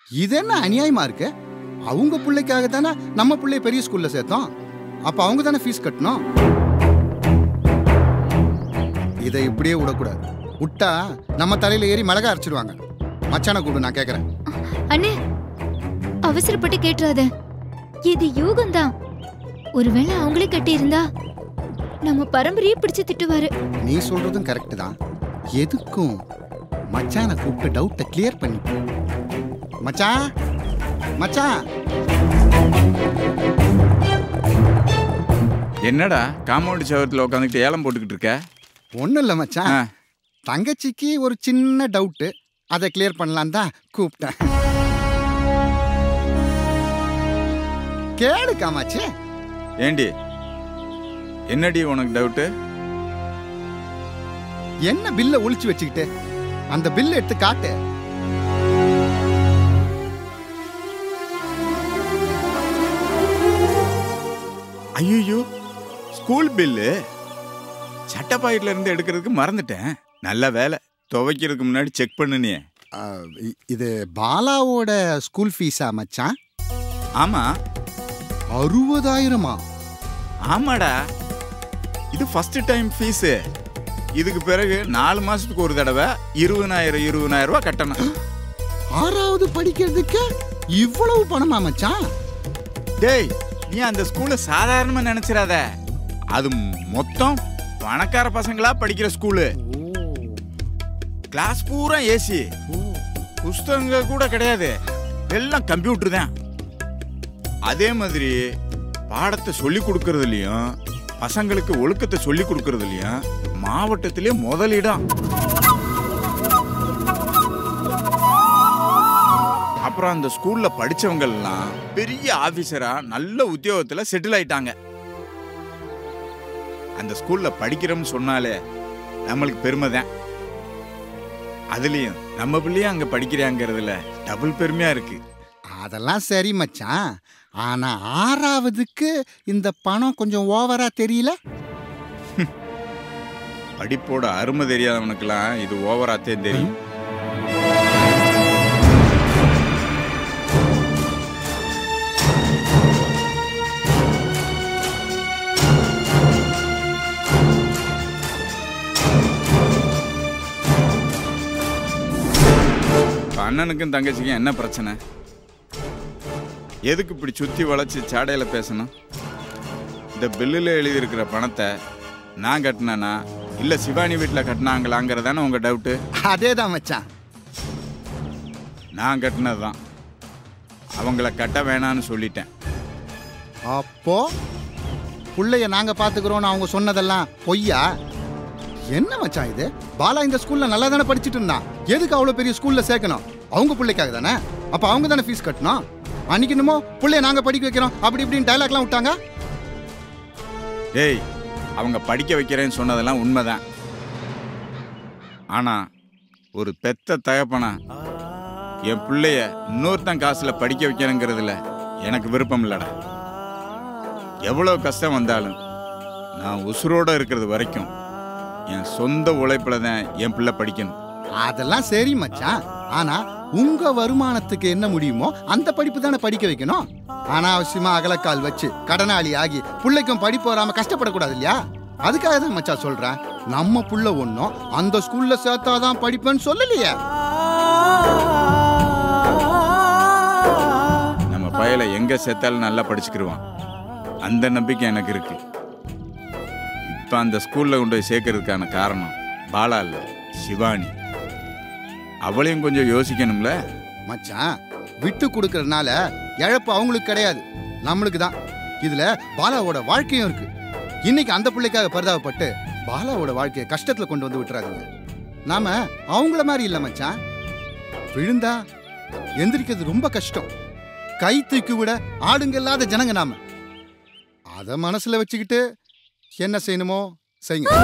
இது என்ன அநியாயமா இருக்கு அவங்க பிள்ளைக்காக தானே நம்ம பிள்ளைய பெரிய ஸ்கூல்ல சேர்த்தோம் அப்ப அவங்க தானே ஃபீஸ் கட்டணும் இதை இப்படியே விடக்கூடாது விட்டா நம்ம தலையில ஏறி மிளகா அரைச்சிடுவாங்க மச்சான கூடு நான் கேக்குறேன் அண்ணே அவசரப்பட்டு கேட்டுறாத இது யூகம்தான் ஒருவேளை அவங்களே கட்டியிருந்தா நம்ம பரம்பரையே பிடிச்சு திட்டுவாரு நீ சொல்றதும் கரெக்ட் தான் எதுக்கும் மச்சானை கூப்பிட்டு டவுட்டை கிளியர் பண்ணி மச்சான் மச்சான் என்னடா காம்பவுண்ட் சவரத்தில் உட்காந்துக்கிட்டு ஏலம் போட்டுக்கிட்டு இருக்க ஒன்றும் இல்லை மச்சான் ஆ, தங்கச்சிக்கு ஒரு சின்ன டவுட்டு அதை கிளியர் பண்ணலாம் தான் கூப்பிட்டேன் கேளு காமாச்சி ஏண்டி என்னடி உனக்கு டவுட்டு என்ன பில்லை ஒளிச்சு வச்சுக்கிட்டு அந்த பில்லை எடுத்து காட்டு ஐயோ ஸ்கூல் பில்லு சட்டை பாக்கெட்ல இருந்து எடுக்கிறதுக்கு மறந்துட்டேன் நல்ல வேலை துவைக்கிறதுக்கு முன்னாடி செக் பண்ணுனியே ஆ, இ- இது பாலாவோட ஸ்கூல் ஃபீஸா மச்சான் ஆமா அறுபதாயிரமா ஆமாடா இது ஃபர்ஸ்ட் டைம் ஃபீஸு இதுக்கு பிறகு நாலு மாசத்துக்கு ஒரு தடவை இருபதாயிரம் இருபதாயிரம் ரூபாய் கட்டணும் ஆறாவது படிக்கிறதுக்கு இவ்வளவு பணமா மச்சான் டேய் நீ அந்த ஸ்கூலை சாதாரணமா நினைச்சிடாத அது மொத்தம் பணக்கார பசங்களா படிக்கிற ஸ்கூலு கிளாஸ் பூரா ஏசி புஸ்தகங்க கூட கிடையாது எல்லாம் கம்ப்யூட்டர் தான் அதே மாதிரி பாடத்தை சொல்லி கொடுக்கறதுலயும் பசங்களுக்கு ஒழுக்கத்தை சொல்லி கொடுக்கறதுலயும் மாவட்டத்திலே முதலிடம் அப்புறம் அந்த ஸ்கூல்ல படிச்சவங்க எல்லாம் பெரிய ஆபீசரா நல்ல உத்தியோகத்துல செட்டில் ஆயிட்டாங்க அந்த ஸ்கூல்ல படிக்கிறோம்னு சொன்னாலே நம்மளுக்கு பெருமை தான் அதுலயும் நம்ம பிள்ளையும் அங்க படிக்கிறாங்கிறதுல டபுள் பெருமையா இருக்கு அதெல்லாம் சரி மச்சான் ஆனா ஆறாவதுக்கு இந்த பணம் கொஞ்சம் ஓவரா தெரியல படிப்போட அருமை தெரியாதவனுக்கெல்லாம் இது ஓவராத்தே தெரியும் இப்ப அண்ணனுக்கும் தங்கச்சிக்கும் என்ன பிரச்சனை எதுக்கு இப்படி சுத்தி வளைச்சு சாடையில பேசணும் இந்த பில்லுல எழுதியிருக்கிற பணத்தை நான் கட்டினேனா இல்ல சிவானி வீட்டுல கட்டினாங்களாங்கிறதானே உங்க டவுட்டு அதேதான் மச்சான் நான் கட்டினது தான் அவங்கள கட்ட வேணான்னு சொல்லிட்டேன் அப்போ புள்ளைய நாங்க பாத்துக்கிறோம்னு அவங்க சொன்னதெல்லாம் பொய்யா என்ன மச்சான் இது பாலா இந்த ஸ்கூல்ல நல்லா தானே படிச்சுட்டு இருந்தான் எதுக்கு அவ்வளவு பெரிய ஸ்கூல்ல சேர்க்கணும் அவங்க பிள்ளைக்காக தானே அப்ப அவங்க தானே ஃபீஸ் கட்டணும் அன்னைக்கு என்னமோ புள்ளைய நாங்க படிக்க வைக்கிறோம் அப்படி இப்படின்னு டைலாக்லாம் விட்டாங்க டேய் அவங்க படிக்க வைக்கிறேன்னு சொன்னதெல்லாம் உண்மைதான் ஆனா ஒரு பெத்த தகப்பனா என் பிள்ளைய இன்னொருத்தன் காசுல படிக்க வைக்கிறேங்கிறதுல எனக்கு விருப்பம் இல்லடா எவ்வளவு கஷ்டம் வந்தாலும் நான் உசுரோட இருக்கிறது வரைக்கும் என் சொந்த உழைப்புல தான் என் பிள்ளை படிக்கணும் அதெல்லாம் சரி மச்சான் ஆனா உங்க வருமானத்துக்கு என்ன முடியுமோ அந்த படிப்பு தானே படிக்க வைக்கணும் அனாவசியமா அகலக்கால் வச்சு கடனாளி ஆகி பிள்ளைக்கும் படிப்பு வராம கஷ்டப்படக்கூடாது இல்லையா அதுக்காக தான் மச்சான் சொல்றேன் நம்ம புள்ள ஒன்றும் அந்த ஸ்கூல்ல சேர்த்தாதான் படிப்பேன்னு சொல்லலையே நம்ம பயலை எங்க சேர்த்தாலும் நல்லா படிச்சுக்கிருவான் அந்த நம்பிக்கை எனக்கு இருக்கு இப்ப அந்த ஸ்கூல்ல கொண்டு போய் சேர்க்கறதுக்கான காரணம் பாலா இல்ல சிவானி அவளையும் கொஞ்சம் யோசிக்கணும்ல மச்சான் விட்டு கொடுக்கறதுனால இழப்பு அவங்களுக்கு கிடையாது நம்மளுக்கு தான் இதுல பாலாவோட வாழ்க்கையும் இருக்கு இன்னைக்கு அந்த பிள்ளைக்காக பரிதாபப்பட்டு பாலாவோட வாழ்க்கையை கஷ்டத்துல கொண்டு வந்து விட்டுறாதீங்க நாம அவங்கள மாதிரி இல்ல மச்சான் விழுந்தா எந்திரிக்கிறது ரொம்ப கஷ்டம் கை தூக்கி விட ஆளுங்க இல்லாத ஜனங்க நாம அத மனசுல வச்சுக்கிட்டு என்ன செய்யணுமோ செய்யுங்க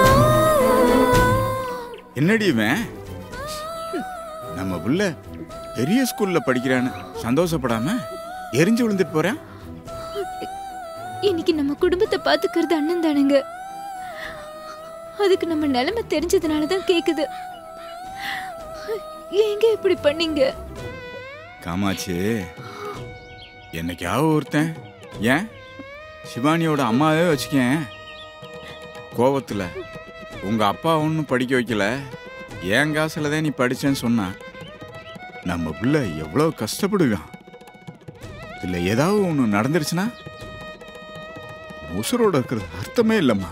என்னடி இவன் நம்ம புள்ள பெரிய ஸ்கூல்ல படிக்கிறான்னு சந்தோஷப்படாம எரிஞ்சு விழுந்துட்டு போறேன் இன்னைக்கு நம்ம குடும்பத்தை பாத்துக்கிறது அண்ணன் தானுங்க அதுக்கு நம்ம நிலைமை தெரிஞ்சதுனால தான் கேக்குது ஏங்க இப்படி பண்ணீங்க காமாட்சி என்னைக்காவது ஒருத்தன் ஏன் சிவானியோட அம்மாவே வச்சுக்கேன் கோவத்தில் உங்கள் அப்பா ஒன்றும் படிக்க வைக்கல என் காசில் தான் நீ படிச்சேன்னு சொன்னா நம்ம பிள்ளை எவ்வளோ கஷ்டப்படுவான் இதில் ஏதாவது ஒன்று நடந்துருச்சுன்னா உசுரோட இருக்கிறது அர்த்தமே இல்லைம்மா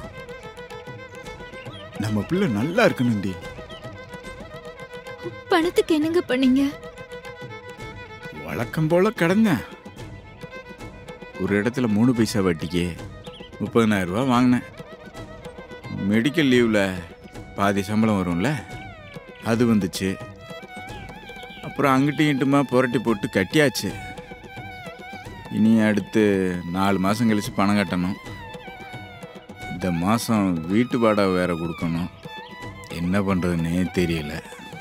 நம்ம பிள்ளை நல்லா இருக்கணும்டி பணத்துக்கு என்னங்க பண்ணீங்க வழக்கம் போல கிடந்தேன் ஒரு இடத்துல மூணு பைசா வட்டிக்கு முப்பதனாயிரம் ரூபா வாங்கினேன் மெடிக்கல் லீவில் பாதி சம்பளம் வரும்ல அது வந்துச்சு அப்புறம் அங்கிட்டும் இங்கிட்டுமா புரட்டி போட்டு கட்டியாச்சு இனி அடுத்து நாலு மாதம் கழிச்சு பணம் கட்டணும் இந்த மாதம் வீட்டு வாடகை வேற கொடுக்கணும் என்ன பண்ணுறதுன்னே தெரியல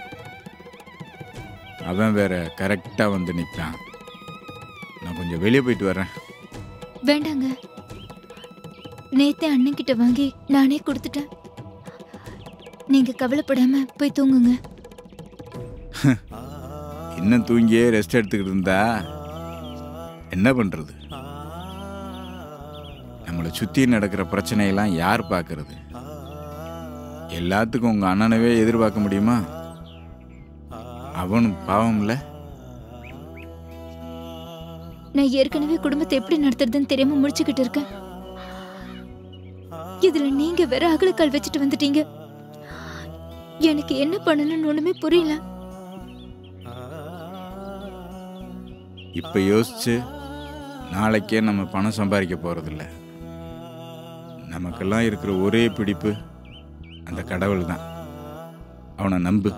அவன் வேற கரெக்டாக வந்து நிற்பான் நான் கொஞ்சம் வெளியே போயிட்டு வரேன் வேண்டாங்க நேத்தே அண்ணன் கிட்ட வாங்கி நானே கொடுத்துட்டேன் நீங்க கவலைப்படாம போய் தூங்குங்க இன்னும் தூங்கியே ரெஸ்ட் எடுத்துக்கிட்டு இருந்தா என்ன பண்ணுறது நம்மளை சுற்றி நடக்கிற பிரச்சனையெல்லாம் யார் பார்க்கறது எல்லாத்துக்கும் உங்கள் அண்ணனவே எதிர்பார்க்க முடியுமா அவனும் பாவம்ல நான் ஏற்கனவே குடும்பத்தை எப்படி நடத்துறதுன்னு தெரியாம முடிச்சுக்கிட்டு இருக்கேன் இதுல நீங்க வேற அகலக்கால் வச்சுட்டு வந்துட்டீங்க எனக்கு என்ன பண்ணணும்னு ஒண்ணுமே புரியல இப்போ யோசிச்சு நாளைக்கே நம்ம பணம் சம்பாதிக்க போகிறதில்ல நமக்கெல்லாம் இருக்கிற ஒரே பிடிப்பு அந்த கடவுள் தான் அவனை நம்பு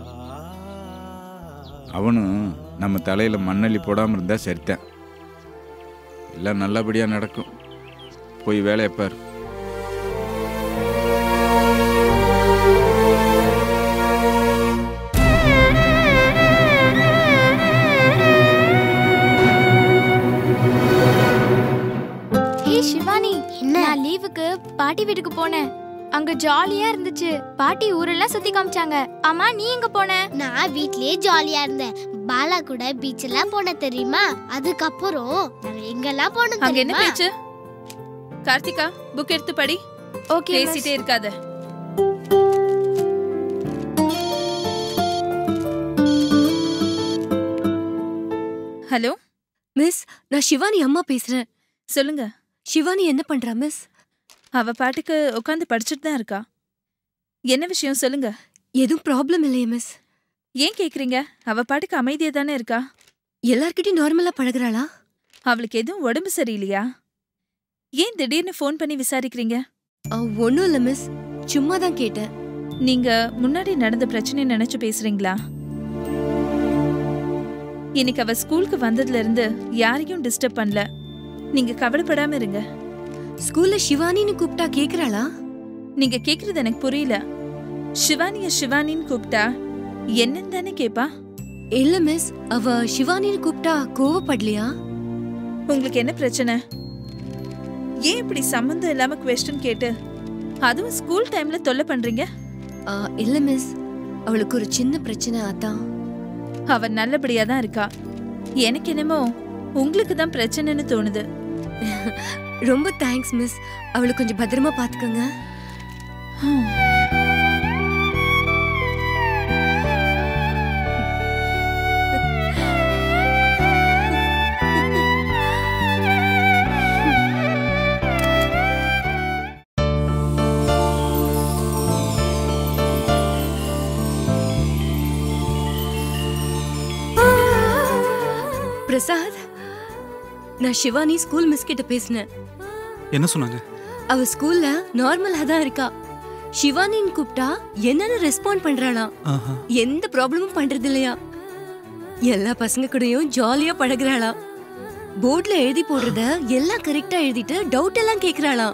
அவனும் நம்ம தலையில் மண்ணள்ளி போடாமல் இருந்தால் சரித்தான் எல்லாம் நல்லபடியாக நடக்கும் போய் வேலையை பார் ஹே சிவானி நான் லீவுக்கு பாட்டி வீட்டுக்கு போனேன் அங்க ஜாலியா இருந்துச்சு பாட்டி ஊரெல்லாம் சுத்தி காமிச்சாங்க அம்மா நீ எங்க போன நான் வீட்லயே ஜாலியா இருந்தேன் பாலா கூட பீச் எல்லாம் போன தெரியுமா அதுக்கப்புறம் நாங்க எங்கெல்லாம் போனோம் அங்க என்ன தெரியுமா பேச்சு கார்த்திகா புக் எடுத்து படி ஓகே பேசிட்டே இருக்காத ஹலோ மிஸ் நான் சிவானி அம்மா பேசுறேன் சொல்லுங்க சிவானி என்ன பண்றா மிஸ் அவ பாட்டுக்கு உட்காந்து படிச்சுட்டு தான் இருக்கா என்ன விஷயம் சொல்லுங்க எதுவும் ப்ராப்ளம் இல்லையே மிஸ் ஏன் கேக்குறீங்க அவ பாட்டுக்கு அமைதியா தானே இருக்கா எல்லார்கிட்டயும் நார்மலா பழகுறாளா அவளுக்கு எதுவும் உடம்பு சரியில்லையா ஏன் திடீர்னு ஃபோன் பண்ணி விசாரிக்கிறீங்க ஒன்றும் இல்லை மிஸ் சும்மா தான் கேட்டேன் நீங்க முன்னாடி நடந்த பிரச்சனையை நினைச்சு பேசுறீங்களா இன்னைக்கு அவ ஸ்கூலுக்கு வந்ததுல இருந்து யாரையும் டிஸ்டர்ப் பண்ணல நீங்க கவலைப்படாம இருங்க ஸ்கூல்ல சிவானின்னு கூப்பிட்டா கேக்குறாளா நீங்க கேக்குறது எனக்கு புரியல சிவானிய சிவானின்னு கூப்பிட்டா என்னன்னு தானே கேப்பா இல்ல மிஸ் அவ சிவானின்னு கூப்பிட்டா கோவப்படலையா உங்களுக்கு என்ன பிரச்சனை ஏன் இப்படி சம்மந்தம் இல்லாம கொஸ்டின் கேட்டு அதுவும் ஸ்கூல் டைம்ல தொல்லை பண்றீங்க ஆ, இல்ல மிஸ் அவளுக்கு ஒரு சின்ன பிரச்சனை அதான் அவ நல்லபடியா தான் இருக்கா எனக்கு என்னமோ உங்களுக்கு தான் பிரச்சனைன்னு தோணுது ரொம்ப தேங்க்ஸ் மிஸ் அவளை கொஞ்சம் பத்திரமா பாத்துக்கோங்க ஹம். பிரசாத் நான் சிவானி ஸ்கூல் மிஸ் கிட்ட பேசினேன் என்ன சொன்னாங்க அவ ஸ்கூல்ல நார்மலா தான் இருக்கா சிவானின்னு கூப்பிட்டா என்னன்னு ரெஸ்பாண்ட் பண்றாளாம் ஆஹா எந்த ப்ராப்ளமும் பண்றது இல்லையா எல்லா பசங்க கூடயும் ஜாலியா பழகுறாளாம் போர்ட்ல எழுதி போடுறத எல்லாம் கரெக்டா எழுதிட்டு டவுட் எல்லாம் கேக்குறாளாம்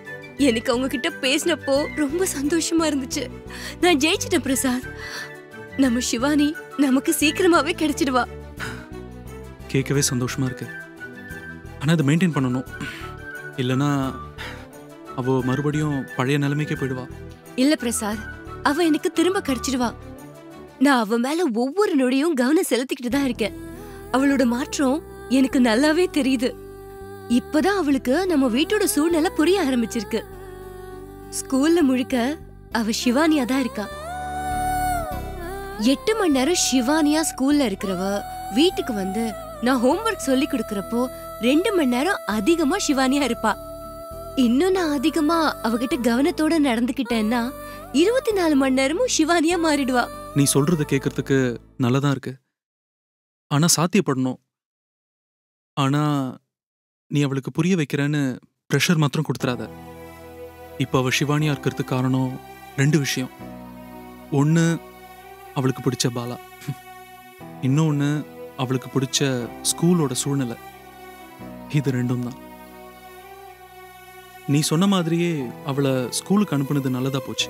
எனக்கு அவங்க கிட்ட பேசினப்போ ரொம்ப சந்தோஷமா இருந்துச்சு நான் ஜெயிச்சிட்டேன் பிரசாத் நம்ம சிவானி நமக்கு சீக்கிரமாவே கிடைச்சிடுவா கேட்கவே சந்தோஷமா இருக்கு ஆனா அதை மெயின்டைன் பண்ணணும் இல்லைன்னா அவ மறுபடியும் பழைய நிலைமைக்கே போயிடுவா இல்ல பிரசாத் அவ எனக்கு திரும்ப கிடைச்சிடுவா நான் அவ மேல ஒவ்வொரு நொடியும் கவனம் செலுத்திக்கிட்டு தான் இருக்கேன் அவளோட மாற்றம் எனக்கு நல்லாவே தெரியுது இப்பதான் அவளுக்கு நம்ம வீட்டோட சூழ்நிலை புரிய ஆரம்பிச்சிருக்கு ஸ்கூல்ல முழுக்க அவ சிவானியா தான் இருக்கா எட்டு மணி நேரம் சிவானியா ஸ்கூல்ல இருக்கிறவ வீட்டுக்கு வந்து நான் ஹோம்ஒர்க் சொல்லி கொடுக்கறப்போ ரெண்டு மணி நேரம் அதிகமா சிவானியா இருப்பா இன்னும் நான் அதிகமா அவகிட்ட கவனத்தோட நடந்துக்கிட்டேன்னா இருபத்தி நாலு மணி நேரமும் சிவானியா மாறிடுவா நீ சொல்றத கேட்கறதுக்கு நல்லதா இருக்கு ஆனா சாத்தியப்படணும் ஆனா நீ அவளுக்கு புரிய வைக்கிறேன்னு ப்ரெஷர் மாத்திரம் கொடுத்துறாத இப்போ அவ சிவானியா இருக்கிறதுக்கு காரணம் ரெண்டு விஷயம் ஒன்று அவளுக்கு பிடிச்ச பாலா இன்னொன்று அவளுக்கு பிடிச்ச ஸ்கூலோட சூழ்நிலை இது ரெண்டும் தான் நீ சொன்ன மாதிரியே அவளை ஸ்கூலுக்கு அனுப்புனது நல்லதா போச்சு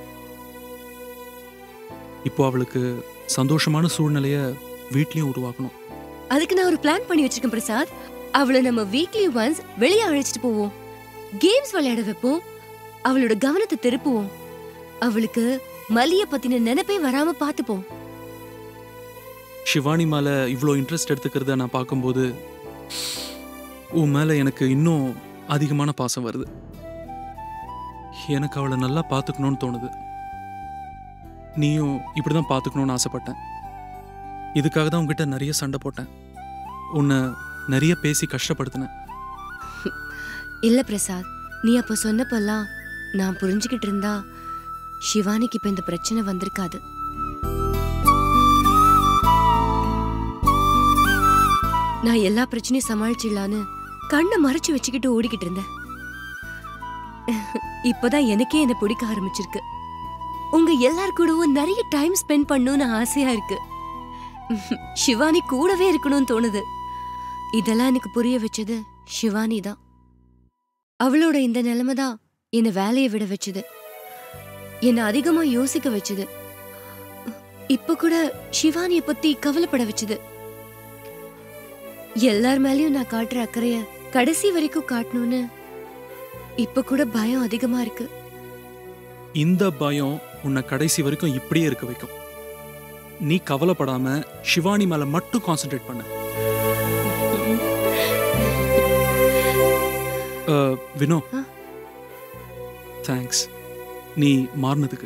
இப்போ அவளுக்கு சந்தோஷமான சூழ்நிலைய வீட்லயும் உருவாக்கணும் அதுக்கு நான் ஒரு பிளான் பண்ணி வச்சிருக்கேன் பிரசாத் அவளை நம்ம வீக்லி ஒன்ஸ் வெளியே அழைச்சிட்டு போவோம் கேம்ஸ் விளையாட வைப்போம் அவளோட கவனத்தை திருப்புவோம் அவளுக்கு மலிய பத்தின நினைப்பே வராம பாத்துப்போம் ஷிவானி மேல இவ்வளோ இன்ட்ரெஸ்ட் எடுத்துக்கிறத நான் பார்க்கும்போது உன் மேல எனக்கு இன்னும் அதிகமான பாசம் வருது எனக்கு அவளை நல்லா பார்த்துக்கணும்னு தோணுது நீயும் இப்படிதான் பார்த்துக்கணும்னு ஆசைப்பட்டேன் இதுக்காக தான் உங்ககிட்ட நிறைய சண்டை போட்டேன் உன்னை நிறைய பேசி கஷ்டப்படுத்தினேன் இல்ல பிரசாத் நீ அப்ப சொன்னப்பெல்லாம் நான் புரிஞ்சுக்கிட்டு இருந்தா சிவானிக்கு இப்ப இந்த பிரச்சனை வந்திருக்காது நான் எல்லா பிரச்சனையும் சமாளிச்சிடலான்னு கண்ணை மறைச்சு வச்சுக்கிட்டு ஓடிக்கிட்டு இருந்தேன் இப்பதான் எனக்கே என்ன பிடிக்க ஆரம்பிச்சிருக்கு உங்க எல்லார் கூடவும் நிறைய டைம் ஸ்பெண்ட் பண்ணணும்னு ஆசையா இருக்கு சிவானி கூடவே இருக்கணும்னு தோணுது இதெல்லாம் எனக்கு புரிய வச்சது சிவானி தான் அவளோட இந்த நிலைமை தான் என்னை வேலையை விட வச்சது என்னை அதிகமா யோசிக்க வச்சது இப்ப கூட சிவானிய பத்தி கவலைப்பட வச்சது எல்லார் மேலயும் நான் காட்டுற அக்கறைய கடைசி வரைக்கும் காட்டணும்னு இப்ப கூட பயம் அதிகமா இருக்கு இந்த பயம் உன்னை கடைசி வரைக்கும் இப்படியே இருக்க வைக்கும் நீ கவலைப்படாம ஷிவானி மேல மட்டும் கான்சென்ட்ரேட் பண்ணு அஹ், வினோ ஆ? தேங்க்ஸ் நீ மாறினதுக்கு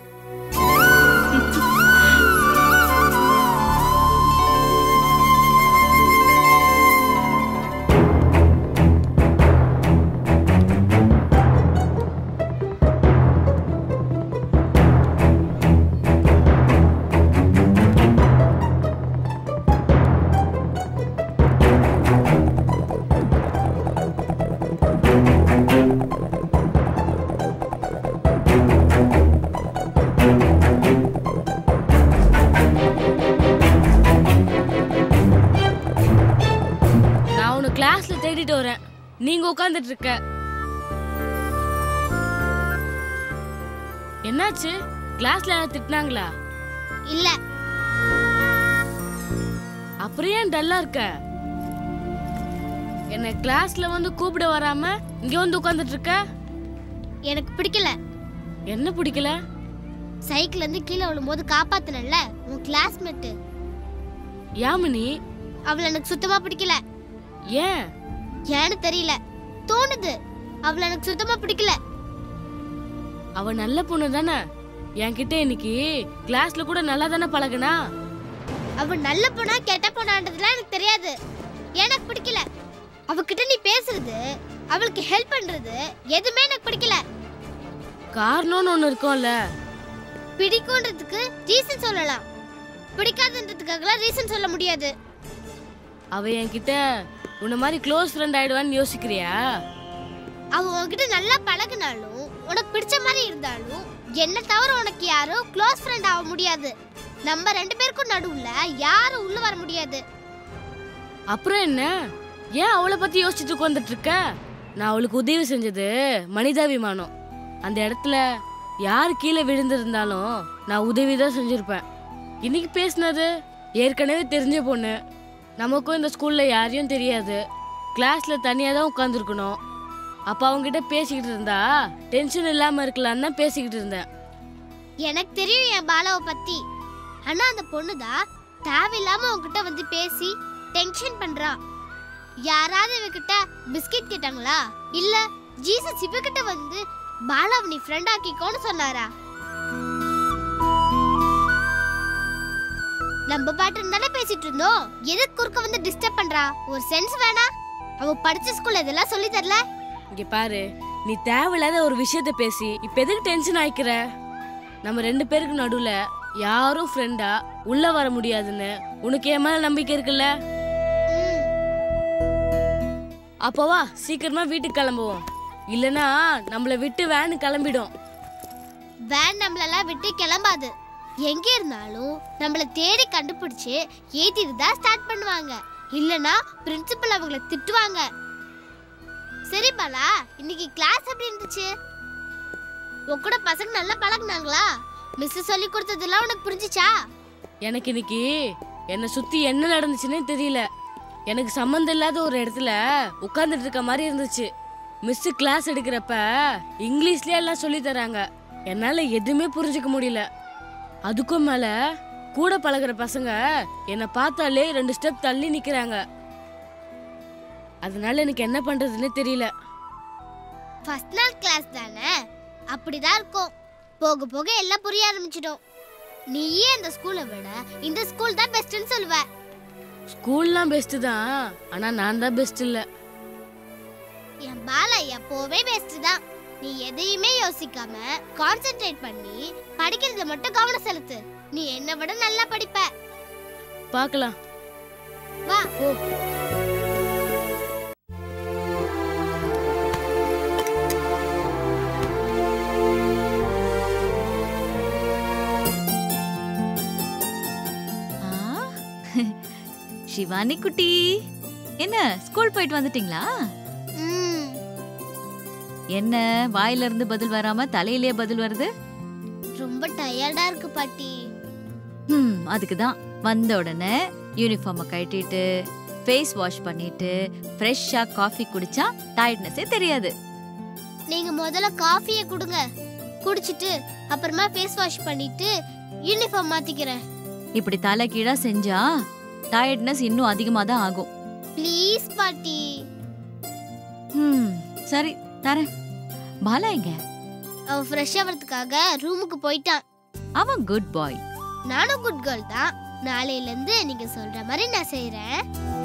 நான் உன்னை கிளாஸ்ல தேடிட்டு வரேன் நீங்க உட்கார்ந்துட்டு இருக்க என்னாச்சு கிளாஸ்ல யாராவது திட்டினாங்களா இல்ல அப்புறம் ஏன் டல்லா இருக்க என்ன கிளாஸ்ல வந்து கூப்பிட வராம இங்க வந்து உட்கார்ந்துட்டு இருக்க எனக்கு பிடிக்கல என்ன பிடிக்கல சைக்கிள்ல இருந்து கீழே விழும்போது காப்பாத்தினல்ல உன் கிளாஸ்மேட் யாமினி அவளை எனக்கு சுத்தமா பிடிக்கல ஏன் ஏன்னு தெரியல தோணுது அவளை எனக்கு சுத்தமா பிடிக்கல அவ நல்ல பொண்ணு தானே என்கிட்ட இன்னைக்கு கிளாஸ்ல கூட நல்லா தானே பழகுனா அவ நல்ல பொண்ணா கெட்ட பொண்ணான்றதுலாம் எனக்கு தெரியாது எனக்கு பிடிக்கல அவகிட்ட நீ பேசுறது அவளுக்கு ஹெல்ப் பண்றது எதுவுமே எனக்கு பிடிக்கல காரணம்னு ஒண்ணு இருக்கும்ல பிடிக்கும்ன்றதுக்கு ரீசன் சொல்லலாம் பிடிக்காதுன்றதுக்காகலாம் ரீசன் சொல்ல முடியாது அவ என்கிட்ட உன்ன மாதிரி க்ளோஸ் ஃப்ரெண்ட் ஆயிடுவான்னு யோசிக்கிறியா அவ உன்கிட்ட நல்லா பழகுனாலும் உனக்கு பிடிச்ச மாதிரி இருந்தாலும் என்ன தவிர உனக்கு யாரும் க்ளோஸ் ஃப்ரெண்ட் ஆக முடியாது நம்ம ரெண்டு பேருக்கும் நடுவுல யாரும் உள்ள வர முடியாது அப்புறம் என்ன ஏன் அவளை பத்தி யோசிச்சுட்டு உட்காந்துட்டு இருக்க நான் அவளுக்கு உதவி செஞ்சது மனிதாபிமானம் அந்த இடத்துல யார் கீழே விழுந்திருந்தாலும் நான் உதவி தான் செஞ்சிருப்பேன் இன்னைக்கு பேசுனது ஏற்கனவே தெரிஞ்ச பொண்ணு நமக்கும் இந்த ஸ்கூல்ல யாரையும் தெரியாது கிளாஸ்ல தனியா தான் உட்காந்துருக்கணும் அப்ப அவங்க கிட்ட பேசிக்கிட்டு இருந்தா டென்ஷன் இல்லாம இருக்கலாம்னு தான் பேசிக்கிட்டு இருந்தேன் எனக்கு தெரியும் என் பாலாவை பத்தி ஆனா அந்த பொண்ணு தான் தேவையில்லாம உன்கிட்ட வந்து பேசி டென்ஷன் பண்றா யாராவது இவகிட்ட பிஸ்கட் கேட்டாங்களா இல்ல ஜீசஸ் இவகிட்ட வந்து பாலாவை நீ ஃப்ரெண்ட் ஆக்கிக்கோன்னு சொன்னாரா நம்ம பாட்டு தானே பேசிட்டு இருந்தோம் எதுக்கு குறுக்க வந்து டிஸ்டர்ப் பண்றா ஒரு சென்ஸ் வேணா அவ படிச்ச ஸ்கூல்ல இதெல்லாம் சொல்லி தரல இங்க பாரு நீ தேவையில்லாத ஒரு விஷயத்த பேசி இப்ப எதுக்கு டென்ஷன் ஆயிக்கிற நம்ம ரெண்டு பேருக்கு நடுவுல யாரும் ஃப்ரெண்டா உள்ள வர முடியாதுன்னு உனக்கு என் மேல நம்பிக்கை இருக்குல்ல அப்போ வா சீக்கிரமா வீட்டுக்கு கிளம்புவோம் இல்லனா நம்மள விட்டு வேன் கிளம்பிடும் வேன் நம்மளெல்லாம் விட்டு கிளம்பாது எங்க இருந்தாலும் நம்மள தேடி கண்டுபிடிச்சு ஏத்திட்டு தான் ஸ்டார்ட் பண்ணுவாங்க இல்லனா பிரின்சிபல் அவங்கள திட்டுவாங்க சரி பாலா இன்னைக்கு கிளாஸ் எப்படி இருந்துச்சு உன் கூட பசங்க நல்லா பழகுனாங்களா மிஸ் சொல்லி கொடுத்ததெல்லாம் உனக்கு புரிஞ்சுச்சா எனக்கு இன்னைக்கு என்னை சுத்தி என்ன நடந்துச்சுன்னே தெரியல எனக்கு சம்மந்தம் இல்லாத ஒரு இடத்துல உட்கார்ந்துட்டு இருக்க மாதிரி இருந்துச்சு மிஸ் கிளாஸ் எடுக்கிறப்ப இங்கிலீஷ்லயே எல்லாம் சொல்லி தராங்க என்னால எதுவுமே புரிஞ்சுக்க முடியல அதுக்கும் மேல கூட பழகுற பசங்க என்னை பார்த்தாலே ரெண்டு ஸ்டெப் தள்ளி நிக்கிறாங்க அதனால எனக்கு என்ன பண்றதுன்னே தெரியல ஃபர்ஸ்ட் நாள் கிளாஸ் தானே அப்படிதான் இருக்கும் போக போக எல்லாம் புரிய ஆரம்பிச்சிடும் நீயே அந்த ஸ்கூலை விட இந்த ஸ்கூல் தான் பெஸ்ட்னு சொல்லுவ ஸ்கூல்லாம் பெஸ்ட் தான் ஆனா நான் தான் பெஸ்ட் இல்ல என் பாலா எப்போவே பெஸ்ட் தான் நீ எதையுமே யோசிக்காம கான்சென்ட்ரேட் பண்ணி படிக்கிறதுல மட்டும் கவனம் செலுத்து நீ என்னை விட நல்லா படிப்ப பார்க்கலாம் வா ஓ ஆ, சிவானி குட்டி என்ன ஸ்கூல் போயிட்டு வந்துட்டீங்களா ம், என்ன வாயில இருந்து பதில் வராம தலையிலே பதில் வருது ரொம்ப டயர்டா இருக்கு பாட்டி ம் அதுக்கு தான் வந்த உடனே யூனிஃபார்மை கட்டிட்டு ஃபேஸ் வாஷ் பண்ணிட்டு ஃப்ரெஷ்ஷா காஃபி குடிச்சா டயர்ட்னஸே தெரியாது நீங்க முதல்ல காஃபியை கொடுங்க குடிச்சிட்டு அப்புறமா ஃபேஸ் வாஷ் பண்ணிட்டு யூனிஃபார்ம் மாத்திக்கிறேன் இப்படி தலை கீழா செஞ்சா டயர்ட்னஸ் இன்னும் அதிகமா தான் ஆகும் ப்ளீஸ் பாட்டி ம் சரி தரேன் பாலா எங்க அவன் ஃப்ரெஷ் ஆகிறதுக்காக ரூமுக்கு போயிட்டான் அவன் குட் பாய் நானும் குட் கேர்ள் தான் நாளையில இருந்து நீங்க சொல்ற மாதிரி நான் செய்றேன்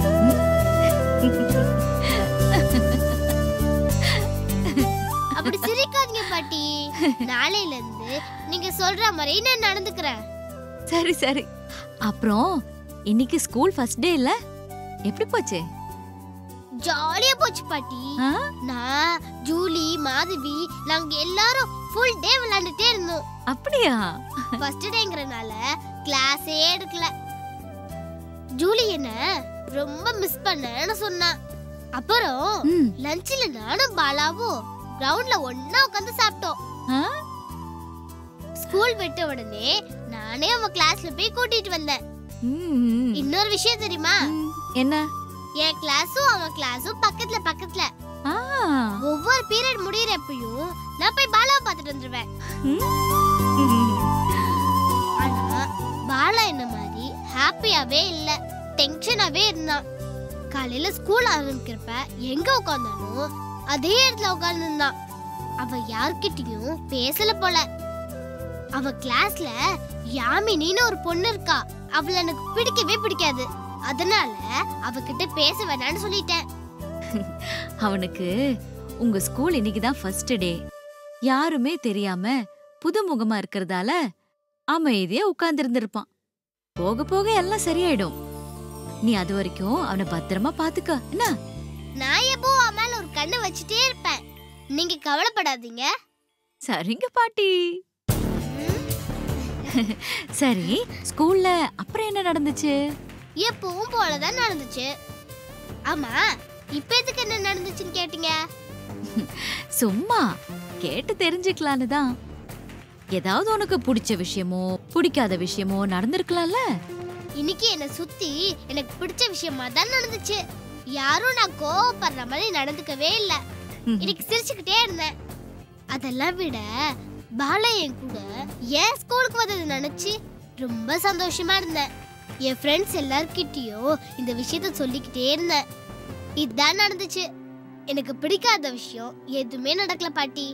அப்படி சிரிக்காதீங்க பாட்டி நாளையில இருந்து நீங்க சொல்ற மாதிரி நான் நடந்துக்கிறேன் சரி சரி அப்புறம் இன்னைக்கு ஸ்கூல் ஃபர்ஸ்ட் டே இல்ல எப்படி போச்சு ஜாலியா போச்சு பாட்டி ஆ? நான் ஜூலி மாதவி நாங்க எல்லாரும் ஃபுல் டே விளையாண்டுட்டே இருந்தோம் அப்படியா ஃபர்ஸ்ட் டேங்கிறனால கிளாஸே எடுக்கல ஜூலி என்ன ரொம்ப மிஸ் பண்ணேன்னு சொன்னா அப்புறம் ம். லஞ்சில் நானும் பாலாவும் கிரவுண்ட்ல ஒண்ணா உட்காந்து சாப்பிட்டோம் ஆ? ஸ்கூல் விட்ட உடனே நானே அவன் கிளாஸ்ல போய் கூட்டிட்டு வந்தேன் ம். இன்னொரு விஷயம் தெரியுமா ம். என்ன என் கிளாஸும் அவன் கிளாஸும் பக்கத்துல பக்கத்துல ஆ ஒவ்வொரு பீரியட் முடியறப்பயும் நான் போய் பாலாவை பார்த்துட்டு வந்துருவேன் ம். ஆனா பாலா என்ன மாதிரி ஹாப்பியாவே இல்ல டென்ஷனாவே இருந்தான் காலையில ஸ்கூல் ஆரம்பிக்கிறப்ப எங்க உட்காந்தானோ அதே இடத்துல உட்கார்ந்துருந்தான் அவ யார்கிட்டயும் பேசல போல அவ கிளாஸ்ல யாமினின்னு ஒரு பொண்ணு இருக்கா அவள எனக்கு பிடிக்கவே பிடிக்காது அதனால அவகிட்ட பேச வேணாம்னு சொல்லிட்டேன் அவனுக்கு உங்க ஸ்கூல் இன்னைக்கு தான் ஃபர்ஸ்ட் டே யாருமே தெரியாம புது முகமா இருக்கிறதால அமைதியா உட்கார்ந்திருந்திருப்பான் போக போக எல்லாம் சரியாயிடும் நீ அது வரைக்கும் அவனை பத்திரமா பாத்துக்க என்ன நான் எப்போ அவன் மேல ஒரு கண்ணை வச்சுட்டே இருப்பேன் நீங்க கவலைப்படாதீங்க சரிங்க பாட்டி சரி ஸ்கூல்ல அப்புறம் என்ன நடந்துச்சு எப்பவும் போலதான் நடந்துச்சு ஆமா இப்ப எதுக்கு என்ன நடந்துச்சுன்னு கேட்டீங்க சும்மா கேட்டு தெரிஞ்சுக்கலான்னு தான் ஏதாவது உனக்கு பிடிச்ச விஷயமோ பிடிக்காத விஷயமோ நடந்திருக்கலாம்ல இன்னைக்கு என்னை சுத்தி எனக்கு பிடிச்ச விஷயமா தான் நடந்துச்சு யாரும் நான் கோவப்படுற மாதிரி நடந்துக்கவே இல்ல இன்னைக்கு சிரிச்சுக்கிட்டே இருந்தேன் அதெல்லாம் விட பாலா என் கூட ஏன் ஸ்கூலுக்கு வந்தது நினைச்சு ரொம்ப சந்தோஷமா இருந்தேன் என் ஃப்ரெண்ட்ஸ் எல்லார்கிட்டயும் இந்த விஷயத்த சொல்லிக்கிட்டே இருந்தேன் இதுதான் நடந்துச்சு எனக்கு பிடிக்காத விஷயம் எதுவுமே நடக்கல பாட்டி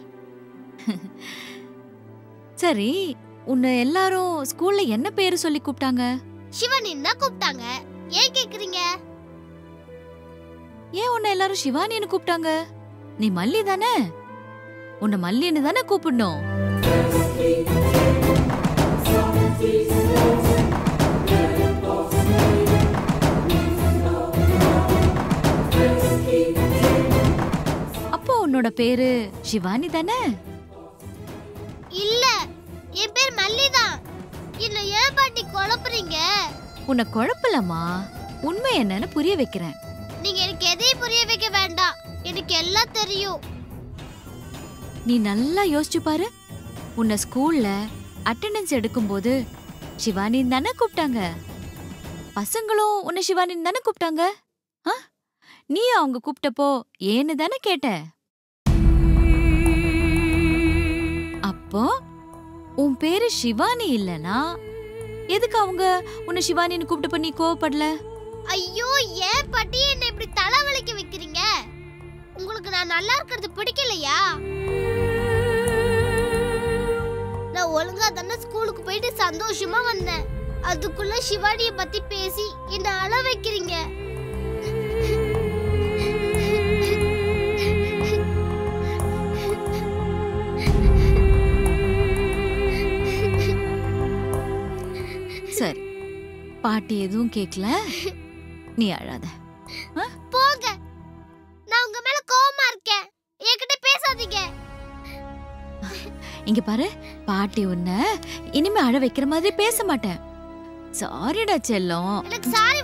சரி உன்னை எல்லாரும் ஸ்கூல்ல என்ன பேரு சொல்லி கூப்பிட்டாங்க சிவனின் தான் கூப்பிட்டாங்க ஏன் கேக்குறீங்க ஏன் உன்னை எல்லாரும் சிவானின்னு கூப்பிட்டாங்க நீ மல்லி தானே உன்னை மல்லின்னு தானே கூப்பிடணும் அப்போ உன்னோட பேரு சிவானி தானே இல்ல என் பேர் மல்லிதான் என்ன ஏன் பாட்டி குழப்புறீங்க உன்னை குழப்பலமா உண்மை என்னன்னு புரிய வைக்கிறேன் நீங்க எனக்கு எதையும் புரிய வைக்க வேண்டாம் எனக்கு எல்லாம் தெரியும் நீ நல்லா யோசிச்சு பாரு உன்னை ஸ்கூல்ல அட்டெண்டன்ஸ் எடுக்கும்போது சிவானின்னு தானே கூப்பிட்டாங்க பசங்களும் உன்னை சிவானின்னு தானே கூப்பிட்டாங்க ஆ? நீ அவங்க கூப்பிட்டப்போ ஏன்னு தானே கேட்ட அப்போ உன் பேரு சிவானி இல்லனா எதுக்கு அவங்க உன்னை சிவானின்னு கூப்பிட்டப்ப நீ கோவப்படல ஐயோ ஏன் பாட்டி என்ன இப்படி தலைவலிக்க வைக்கிறீங்க உங்களுக்கு நான் நல்லா இருக்கிறது பிடிக்கலையா நான் ஒழுங்கா தானே ஸ்கூலுக்கு போயிட்டு சந்தோஷமா வந்தேன் அதுக்குள்ள சிவானிய பத்தி பேசி என்ன அழ வைக்கிறீங்க சரி பாட்டி எதுவும் கேட்கல நீ அழாத போங்க நான் உங்க மேல கோவமா இருக்கேன் என்கிட்ட பேசாதீங்க இங்க பாரு பாட்டி உன்னை இனிமே அழ வைக்கிற மாதிரி பேச மாட்டேன் சாரிடா செல்லம் எனக்கு சாரி